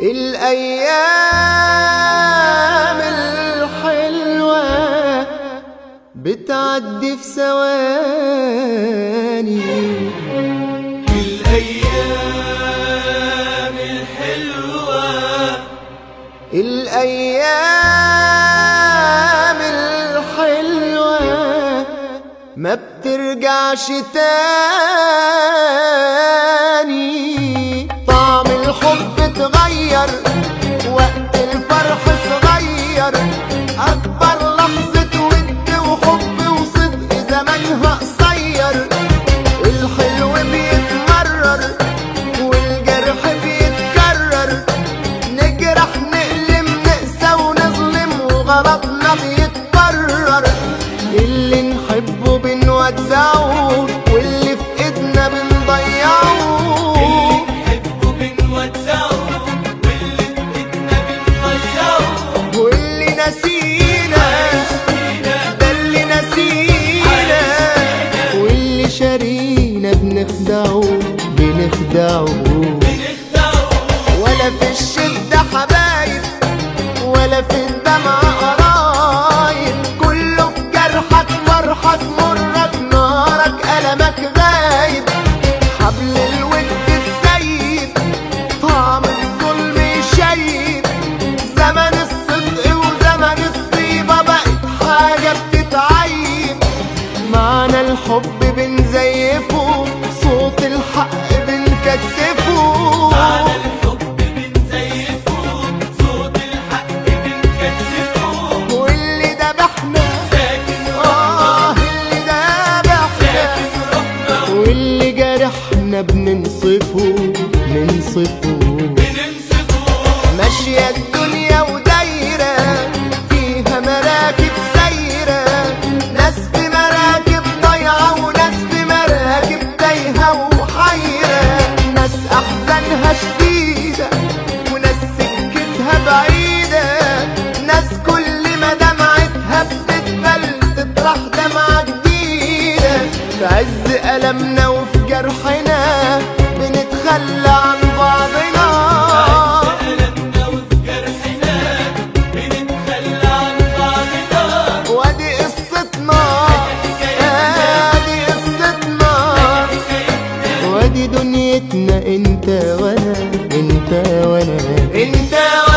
الأيام الحلوة بتعدي في ثواني الأيام الحلوة الأيام الحلوة ما بترجعش تاني طعم الحب اتغير وقت الفرح صغير أكبر لحظة ود وحب وصدق زمانها قصير الحلو بيتمرر والجرح بيتكرر نجرح نألم نقسى ونظلم وغلطنا بيتكرر اللي نحبه بنودعه واللي في ايدنا بنضيعه نحبه بنودعه واللي في ايدنا بنضيعه واللي نسينا ده اللي نسينا واللي شارينا بنخدعه بنخدعه بنخدعه ولا في الشدة حبايب ولا في الدمع قرايب كله في جرحك فرحك مرك نارك ألمك غايب حبل الود تسيب طعم الظلم يشيب زمن الصدق وزمن الطيبة بقت حاجة بتتعيب معنى الحب بنزيفه صوت الحق بنكتفه على الحب بنزيفه صوت الحق بنكتفه واللي ذبحنا ساكن اه اللي ذبحنا ساكن روحنا واللي جرحنا بننصفه ننصفه بننصفه ماشية الدنيا ودايرة فيها مراكب سايرة ناس في مراكب ضايعة وناس في مراكب تايهة وحيرة ناس أحزانها شديدة وناس سكتها بعيدة ناس كل ما دمعتها بتتبل تطرح دمعة جديدة في عز ألمنا وفي جرحنا بنتخلى عن بعضنا ألمنا وفي جرحنا بنتخلى عن بعضنا وادي قصتنا ادي قصتنا وادي دنيتنا انت وانا انت وانا انت وانا